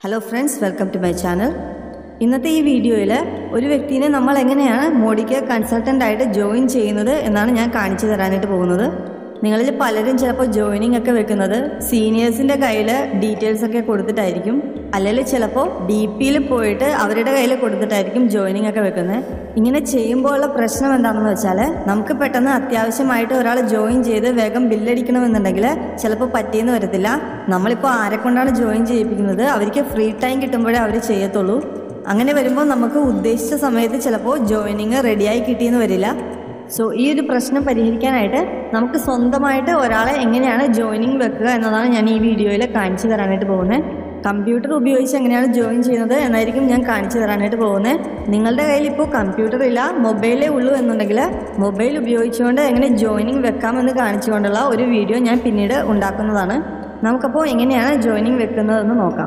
hello friends welcome to my channel ഇന്നത്തെ ഈ വീഡിയോയിൽ ഒരു വ്യക്തിനെ നമ്മൾ എങ്ങനെയാണ് മോഡിക്ക് കൺസൾട്ടൻ്റ് ആയിട്ട് ജോയിൻ ചെയ്യുന്നത് എന്നാണ് ഞാൻ കാണിച്ചു തരാനായിട്ട് പോകുന്നത് നിങ്ങളിൽ പലരും ചിലപ്പോൾ ജോയിനിങ് ഒക്കെ വെക്കുന്നത് സീനിയേഴ്സിൻ്റെ കയ്യിൽ ഡീറ്റെയിൽസ് ഒക്കെ കൊടുത്തിട്ടായിരിക്കും അല്ലെങ്കിൽ ചിലപ്പോൾ ഡി പിയിൽ പോയിട്ട് അവരുടെ കയ്യിൽ കൊടുത്തിട്ടായിരിക്കും ജോയിനിങ് ഒക്കെ വെക്കുന്നത് ഇങ്ങനെ ചെയ്യുമ്പോൾ ഉള്ള പ്രശ്നം എന്താണെന്ന് വെച്ചാൽ നമുക്ക് പെട്ടെന്ന് അത്യാവശ്യമായിട്ട് ഒരാൾ ജോയിൻ ചെയ്ത് വേഗം ബില്ലടിക്കണമെന്നുണ്ടെങ്കിൽ ചിലപ്പോൾ പറ്റിയെന്ന് വരത്തില്ല നമ്മളിപ്പോൾ ആരെ കൊണ്ടാണ് ജോയിൻ ചെയ്യിപ്പിക്കുന്നത് അവർക്ക് ഫ്രീ ടൈം കിട്ടുമ്പോഴേ അവർ ചെയ്യത്തുള്ളൂ അങ്ങനെ വരുമ്പോൾ നമുക്ക് ഉദ്ദേശിച്ച സമയത്ത് ചിലപ്പോൾ ജോയിനിങ് റെഡിയായി കിട്ടിയെന്ന് വരില്ല സോ ഈ ഒരു പ്രശ്നം പരിഹരിക്കാനായിട്ട് നമുക്ക് സ്വന്തമായിട്ട് ഒരാളെ എങ്ങനെയാണ് ജോയിനിങ് വെക്കുക എന്നതാണ് ഞാൻ ഈ വീഡിയോയിൽ കാണിച്ചു തരാനായിട്ട് പോകുന്നത് കമ്പ്യൂട്ടർ ഉപയോഗിച്ച് എങ്ങനെയാണ് ജോയിൻ ചെയ്യുന്നത് എന്നായിരിക്കും ഞാൻ കാണിച്ചു തരാനായിട്ട് പോകുന്നത് നിങ്ങളുടെ കയ്യിൽ ഇപ്പോൾ കമ്പ്യൂട്ടർ ഇല്ല മൊബൈലേ ഉള്ളൂ എന്നുണ്ടെങ്കിൽ മൊബൈൽ ഉപയോഗിച്ചുകൊണ്ട് എങ്ങനെ ജോയിനിങ് വെക്കാമെന്ന് കാണിച്ചുകൊണ്ടുള്ള ഒരു വീഡിയോ ഞാൻ പിന്നീട് ഉണ്ടാക്കുന്നതാണ് നമുക്കപ്പോൾ എങ്ങനെയാണ് ജോയിനിങ് വെക്കുന്നതെന്ന് നോക്കാം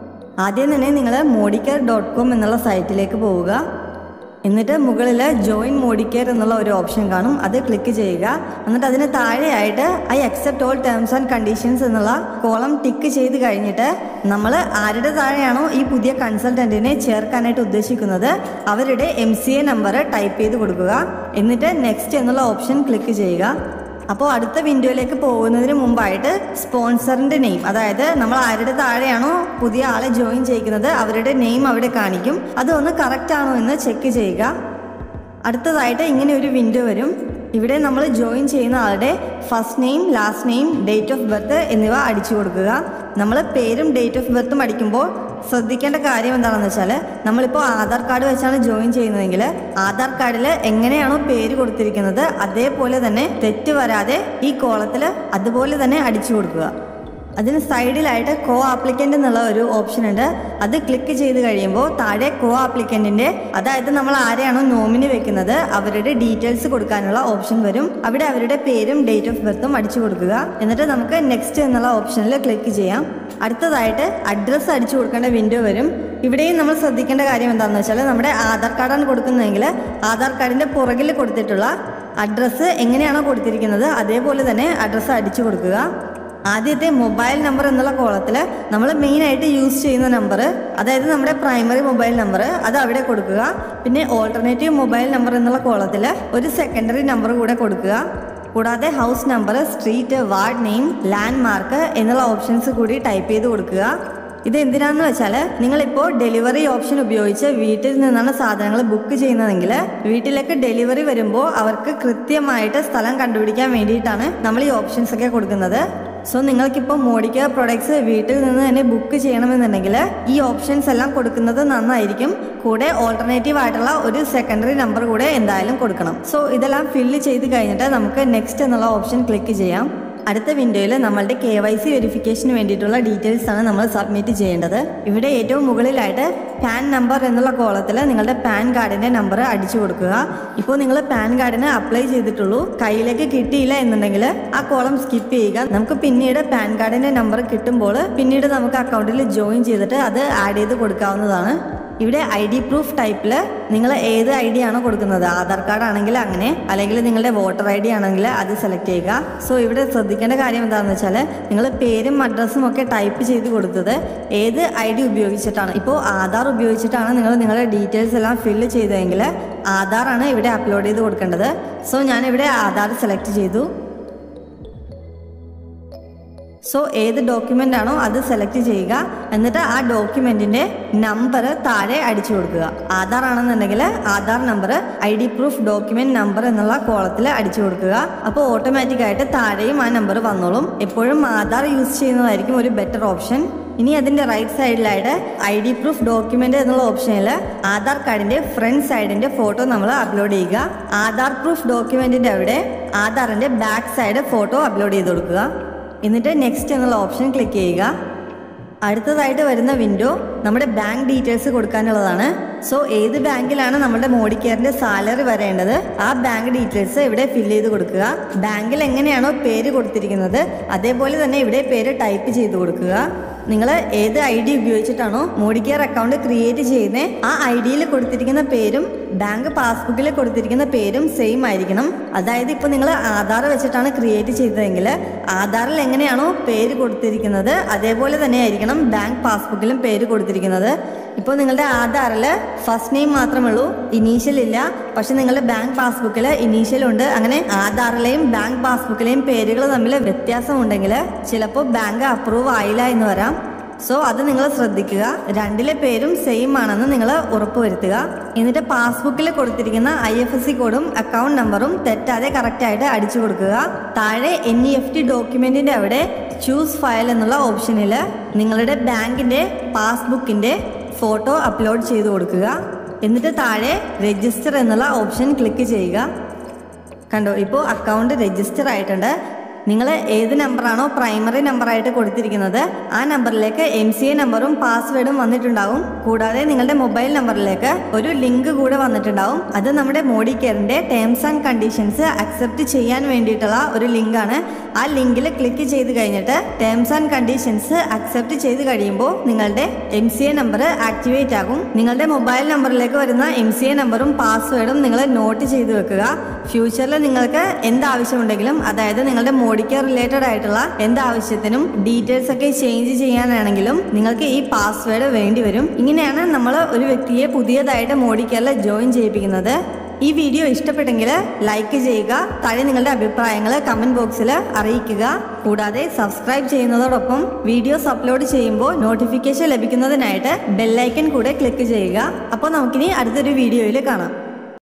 ആദ്യം തന്നെ നിങ്ങൾ മോഡിക്കർ ഡോട്ട് കോം എന്നുള്ള സൈറ്റിലേക്ക് പോവുക എന്നിട്ട് മുകളിൽ ജോയിൻ മോഡിക്കെയർ എന്നുള്ള ഒരു ഓപ്ഷൻ കാണും അത് ക്ലിക്ക് ചെയ്യുക എന്നിട്ട് അതിന് താഴെയായിട്ട് I accept all terms and conditions എന്നുള്ള കോളം ടിക്ക് ചെയ്ത് കഴിഞ്ഞിട്ട് നമ്മൾ ആരുടെ താഴെയാണോ ഈ പുതിയ കൺസൾട്ടൻറ്റിനെ ചേർക്കാനായിട്ട് ഉദ്ദേശിക്കുന്നത് അവരുടെ M C A number type ചെയ്ത് കൊടുക്കുക എന്നിട്ട് നെക്സ്റ്റ് എന്നുള്ള ഓപ്ഷൻ ക്ലിക്ക് ചെയ്യുക അപ്പോൾ അടുത്ത വിൻഡോയിലേക്ക് പോകുന്നതിന് മുമ്പായിട്ട് സ്പോൺസറിൻ്റെ നെയിം അതായത് നമ്മൾ ആരുടെ താഴെയാണോ പുതിയ ആളെ ജോയിൻ ചെയ്യിക്കുന്നത് അവരുടെ നെയിം അവിടെ കാണിക്കും അതൊന്ന് കറക്റ്റ് ആണോ എന്ന് ചെക്ക് ചെയ്യുക അടുത്തതായിട്ട് ഇങ്ങനെ ഒരു വിൻഡോ വരും ഇവിടെ നമ്മൾ ജോയിൻ ചെയ്യുന്ന ആളുടെ first name last name date of birth എന്നിവ അടിച്ചു കൊടുക്കുക നമ്മൾ പേരും ഡേറ്റ് ഓഫ് ബർത്തും അടിക്കുമ്പോൾ ശ്രദ്ധിക്കേണ്ട കാര്യം എന്താണെന്ന് വെച്ചാൽ നമ്മളിപ്പോൾ ആധാർ കാർഡ് വെച്ചാണ് ജോയിൻ ചെയ്യുന്നതെങ്കിൽ ആധാർ കാർഡിൽ എങ്ങനെയാണോ പേര് കൊടുത്തിരിക്കുന്നത് അതേപോലെ തന്നെ തെറ്റ് വരാതെ ഈ കോളത്തിൽ അതുപോലെ തന്നെ അടിച്ചു കൊടുക്കുക അതിന് സൈഡിലായിട്ട് കോ ആപ്ലിക്കൻ്റ് എന്നുള്ള ഒരു ഓപ്ഷൻ ഉണ്ട് അത് ക്ലിക്ക് ചെയ്ത് കഴിയുമ്പോൾ താഴെ കോ ആപ്ലിക്കൻറ്റിൻ്റെ അതായത് നമ്മൾ ആരെയാണോ നോമിനി വെക്കുന്നത് അവരുടെ ഡീറ്റെയിൽസ് കൊടുക്കാനുള്ള ഓപ്ഷൻ വരും അവിടെ അവരുടെ പേരും ഡേറ്റ് ഓഫ് ബർത്തും അടിച്ചു കൊടുക്കുക എന്നിട്ട് നമുക്ക് നെക്സ്റ്റ് എന്നുള്ള ഓപ്ഷനിൽ ക്ലിക്ക് ചെയ്യാം അടുത്തതായിട്ട് അഡ്രസ്സ് അടിച്ചു കൊടുക്കേണ്ട വിൻഡോ വരും ഇവിടെയും നമ്മൾ ശ്രദ്ധിക്കേണ്ട കാര്യം എന്താണെന്ന് വെച്ചാൽ നമ്മുടെ ആധാർ കാർഡാണ് കൊടുക്കുന്നതെങ്കിൽ ആധാർ കാർഡിൻ്റെ പുറകിൽ കൊടുത്തിട്ടുള്ള അഡ്രസ്സ് എങ്ങനെയാണോ കൊടുത്തിരിക്കുന്നത് അതേപോലെ തന്നെ അഡ്രസ്സ് അടിച്ചു കൊടുക്കുക ആദ്യത്തെ മൊബൈൽ നമ്പർ എന്നുള്ള കോളത്തിൽ നമ്മൾ മെയിനായിട്ട് യൂസ് ചെയ്യുന്ന നമ്പർ അതായത് നമ്മുടെ പ്രൈമറി മൊബൈൽ നമ്പർ അത് അവിടെ കൊടുക്കുക പിന്നെ ഓൾട്ടർനേറ്റീവ് മൊബൈൽ നമ്പർ എന്നുള്ള കോളത്തിൽ ഒരു സെക്കൻഡറി നമ്പർ കൂടെ കൊടുക്കുക കൂടാതെ house number street ward name landmark എന്നുള്ള ഓപ്ഷൻസ് കൂടി ടൈപ്പ് ചെയ്ത് കൊടുക്കുക ഇത് എന്തിനാന്ന് വെച്ചാൽ നിങ്ങളിപ്പോൾ ഡെലിവറി ഓപ്ഷൻ ഉപയോഗിച്ച് വീട്ടിൽ നിന്നാണ് സാധനങ്ങൾ ബുക്ക് ചെയ്യുന്നതെങ്കിൽ വീട്ടിലേക്ക് ഡെലിവറി വരുമ്പോൾ അവർക്ക് കൃത്യമായിട്ട് സ്ഥലം കണ്ടുപിടിക്കാൻ വേണ്ടിയിട്ടാണ് നമ്മൾ ഈ ഓപ്ഷൻസ് ഒക്കെ കൊടുക്കുന്നത് സോ നിങ്ങൾക്കിപ്പോൾ മോഡിക്ക പ്രൊഡക്ട്സ് വീട്ടിൽ നിന്ന് തന്നെ ബുക്ക് ചെയ്യണമെന്നുണ്ടെങ്കിൽ ഈ ഓപ്ഷൻസ് എല്ലാം കൊടുക്കുന്നത് നന്നായിരിക്കും കൂടെ ഓൾട്ടർനേറ്റീവ് ആയിട്ടുള്ള ഒരു സെക്കൻഡറി നമ്പർ കൂടെ എന്തായാലും കൊടുക്കണം സോ ഇതെല്ലാം ഫില്ല് ചെയ്ത് കഴിഞ്ഞിട്ട് നമുക്ക് നെക്സ്റ്റ് എന്നുള്ള ഓപ്ഷൻ ക്ലിക്ക് ചെയ്യാം അടുത്ത വിൻഡോയിൽ നമ്മളുടെ കെ വൈ സി വെരിഫിക്കേഷന് വേണ്ടിയിട്ടുള്ള ഡീറ്റെയിൽസ് ആണ് നമ്മൾ സബ്മിറ്റ് ചെയ്യേണ്ടത് ഇവിടെ ഏറ്റവും മുകളിലായിട്ട് പാൻ നമ്പർ എന്നുള്ള കോളത്തിൽ നിങ്ങളുടെ പാൻ കാർഡിൻ്റെ നമ്പർ അടിച്ചു കൊടുക്കുക ഇപ്പോൾ നിങ്ങൾ പാൻ കാർഡിന് അപ്ലൈ ചെയ്തിട്ടുള്ളൂ കയ്യിലേക്ക് കിട്ടിയില്ല എന്നുണ്ടെങ്കിൽ ആ കോളം സ്കിപ്പ് ചെയ്യുക നമുക്ക് പിന്നീട് പാൻ കാർഡിൻ്റെ നമ്പർ കിട്ടുമ്പോൾ പിന്നീട് നമുക്ക് അക്കൗണ്ടിൽ ജോയിൻ ചെയ്തിട്ട് അത് ആഡ് ചെയ്ത് കൊടുക്കാവുന്നതാണ് ഇവിടെ ഐ ഡി പ്രൂഫ് ടൈപ്പിൽ നിങ്ങൾ ഏത് ഐ ഡി ആണോ കൊടുക്കുന്നത് ആധാർ കാർഡ് ആണെങ്കിൽ അങ്ങനെ അല്ലെങ്കിൽ നിങ്ങളുടെ വോട്ടർ ഐ ഡി ആണെങ്കിൽ അത് സെലക്ട് ചെയ്യുക സോ ഇവിടെ ശ്രദ്ധിക്കേണ്ട കാര്യം എന്താണെന്ന് വെച്ചാൽ നിങ്ങൾ പേരും അഡ്രസ്സും ഒക്കെ ടൈപ്പ് ചെയ്ത് കൊടുത്തത് ഏത് ഐ ഡി ഉപയോഗിച്ചിട്ടാണ് ഇപ്പോൾ ആധാർ ഉപയോഗിച്ചിട്ടാണ് നിങ്ങൾ നിങ്ങളുടെ ഡീറ്റെയിൽസ് എല്ലാം ഫില്ല് ചെയ്തതെങ്കിൽ ആധാറാണ് ഇവിടെ അപ്ലോഡ് ചെയ്ത് കൊടുക്കേണ്ടത് സോ ഞാനിവിടെ ആധാർ സെലക്ട് ചെയ്തു സോ ഏത് ഡോക്യുമെൻ്റ് ആണോ അത് സെലക്ട് ചെയ്യുക എന്നിട്ട് ആ ഡോക്യുമെൻറ്റിൻ്റെ നമ്പർ താഴെ അടിച്ചു കൊടുക്കുക ആധാർ ആണെന്നുണ്ടെങ്കിൽ Aadhaar number I D proof document number എന്നുള്ള കോളത്തിൽ അടിച്ചു കൊടുക്കുക അപ്പോൾ ഓട്ടോമാറ്റിക് ആയിട്ട് താഴെയും ആ നമ്പർ വന്നോളും എപ്പോഴും ആധാർ യൂസ് ചെയ്യുന്നതായിരിക്കും ഒരു ബെറ്റർ ഓപ്ഷൻ ഇനി അതിൻ്റെ റൈറ്റ് സൈഡിലായിട്ട് ഐ ഡി പ്രൂഫ് ഡോക്യുമെൻ്റ് എന്നുള്ള ഓപ്ഷനിൽ ആധാർ കാർഡിൻ്റെ ഫ്രണ്ട് സൈഡിൻ്റെ ഫോട്ടോ നമ്മൾ അപ്ലോഡ് ചെയ്യുക ആധാർ പ്രൂഫ് ഡോക്യുമെൻറ്റിൻ്റെ അവിടെ ആധാറിൻ്റെ ബാക്ക് സൈഡ് ഫോട്ടോ അപ്ലോഡ് ചെയ്ത് കൊടുക്കുക എന്നിട്ട് നെക്സ്റ്റ് എന്നുള്ള ഓപ്ഷൻ ക്ലിക്ക് ചെയ്യുക അടുത്തതായിട്ട് വരുന്ന വിൻഡോ നമ്മുടെ ബാങ്ക് ഡീറ്റെയിൽസ് കൊടുക്കാനുള്ളതാണ് സോ ഏത് ബാങ്കിലാണ് നമ്മുടെ മോഡിക്കെയറിന്റെ സാലറി വരേണ്ടത് ആ ബാങ്ക് ഡീറ്റെയിൽസ് ഇവിടെ ഫില്ല് ചെയ്ത് കൊടുക്കുക ബാങ്കിൽ എങ്ങനെയാണോ പേര് കൊടുത്തിരിക്കുന്നത് അതേപോലെ തന്നെ ഇവിടെ പേര് ടൈപ്പ് ചെയ്ത് കൊടുക്കുക നിങ്ങൾ ഏത് ഐ ഡി ഉപയോഗിച്ചിട്ടാണോ മോഡിക്കെയർ അക്കൗണ്ട് ക്രിയേറ്റ് ചെയ്യുന്നത് ആ ഐ ഡിയിൽ കൊടുത്തിരിക്കുന്ന പേരും ബാങ്ക് പാസ്ബുക്കിൽ കൊടുത്തിരിക്കുന്ന പേരും സെയിം ആയിരിക്കണം അതായത് ഇപ്പോൾ നിങ്ങൾ ആധാർ വെച്ചിട്ടാണ് ക്രിയേറ്റ് ചെയ്തതെങ്കിൽ ആധാറിൽ എങ്ങനെയാണോ പേര് കൊടുത്തിരിക്കുന്നത് അതേപോലെ തന്നെ ആയിരിക്കണം ബാങ്ക് പാസ്ബുക്കിലും പേര് കൊടുത്തിരിക്കുന്നത് ഇപ്പോൾ നിങ്ങളുടെ ആധാറിൽ ഫസ്റ്റ് നെയിം മാത്രമേ ഉള്ളൂ ഇനീഷ്യൽ ഇല്ല പക്ഷെ നിങ്ങളുടെ ബാങ്ക് പാസ്ബുക്കിൽ ഇനീഷ്യൽ ഉണ്ട് അങ്ങനെ ആധാറിലെയും ബാങ്ക് പാസ്ബുക്കിലെയും പേരുകൾ തമ്മിൽ വ്യത്യാസമുണ്ടെങ്കിൽ ചിലപ്പോൾ ബാങ്ക് അപ്രൂവ് ആയില്ല എന്ന് വരാം സോ അത് നിങ്ങൾ ശ്രദ്ധിക്കുക രണ്ടിലെ പേരും സെയിം ആണെന്ന് നിങ്ങൾ ഉറപ്പുവരുത്തുക എന്നിട്ട് പാസ്ബുക്കിൽ കൊടുത്തിരിക്കുന്ന ഐ എഫ് എസ് സി കോഡും അക്കൗണ്ട് നമ്പറും തെറ്റാതെ കറക്റ്റായിട്ട് അടിച്ചു കൊടുക്കുക താഴെ എൻ ഇ എഫ് ടി ഡോക്യുമെന്റിന്റെ അവിടെ ചൂസ് ഫയൽ എന്നുള്ള ഓപ്ഷനിൽ നിങ്ങളുടെ ബാങ്കിന്റെ പാസ്ബുക്കിന്റെ ഫോട്ടോ അപ്ലോഡ് ചെയ്ത് കൊടുക്കുക എന്നിട്ട് താഴെ രജിസ്റ്റർ എന്നുള്ള ഓപ്ഷൻ ക്ലിക്ക് ചെയ്യുക കണ്ടോ ഇപ്പോൾ അക്കൗണ്ട് രജിസ്റ്റർ ആയിട്ടുണ്ട് നിങ്ങൾ ഏത് നമ്പറാണോ പ്രൈമറി നമ്പറായിട്ട് കൊടുത്തിരിക്കുന്നത് ആ നമ്പറിലേക്ക് എം സി എ നമ്പറും പാസ്വേഡും വന്നിട്ടുണ്ടാവും കൂടാതെ നിങ്ങളുടെ മൊബൈൽ നമ്പറിലേക്ക് ഒരു ലിങ്ക് കൂടെ വന്നിട്ടുണ്ടാവും അത് നമ്മുടെ മോഡി കെയറിന്റെ ടേംസ് ആൻഡ് കണ്ടീഷൻസ് അക്സെപ്റ്റ് ചെയ്യാൻ വേണ്ടിയിട്ടുള്ള ഒരു ലിങ്കാണ് ആ ലിങ്കിൽ ക്ലിക്ക് ചെയ്ത് കഴിഞ്ഞിട്ട് ടേംസ് ആൻഡ് കണ്ടീഷൻസ് അക്സെപ്റ്റ് ചെയ്ത് കഴിയുമ്പോൾ നിങ്ങളുടെ M C A number activate ആകും നിങ്ങളുടെ മൊബൈൽ നമ്പറിലേക്ക് വരുന്ന എം സി എ നമ്പറും പാസ്വേഡും നിങ്ങൾ നോട്ട് ചെയ്ത് വെക്കുക ഫ്യൂച്ചറിൽ നിങ്ങൾക്ക് എന്ത് ആവശ്യമുണ്ടെങ്കിലും അതായത് നിങ്ങളുടെ മോഡിക്ക് റിലേറ്റഡ് ആയിട്ടുള്ള എന്ത് ആവശ്യത്തിനും ഡീറ്റെയിൽസ് ഒക്കെ ചേഞ്ച് ചെയ്യാനാണെങ്കിലും നിങ്ങൾക്ക് ഈ പാസ്വേഡ് വേണ്ടി വരും ഇങ്ങനെയാണ് നമ്മൾ ഒരു വ്യക്തിയെ പുതിയതായിട്ട് മോഡിക്കറിൽ ജോയിൻ ചെയ്യിപ്പിക്കുന്നത് ഈ വീഡിയോ ഇഷ്ടപ്പെട്ടെങ്കിൽ ലൈക്ക് ചെയ്യുക താഴെ നിങ്ങളുടെ അഭിപ്രായങ്ങൾ കമന്റ് ബോക്സിൽ അറിയിക്കുക കൂടാതെ സബ്സ്ക്രൈബ് ചെയ്യുന്നതോടൊപ്പം വീഡിയോസ് അപ്ലോഡ് ചെയ്യുമ്പോൾ നോട്ടിഫിക്കേഷൻ ലഭിക്കുന്നതിനായിട്ട് ബെല്ലൈക്കൺ കൂടെ ക്ലിക്ക് ചെയ്യുക അപ്പോൾ നമുക്കിനി അടുത്തൊരു വീഡിയോയിൽ കാണാം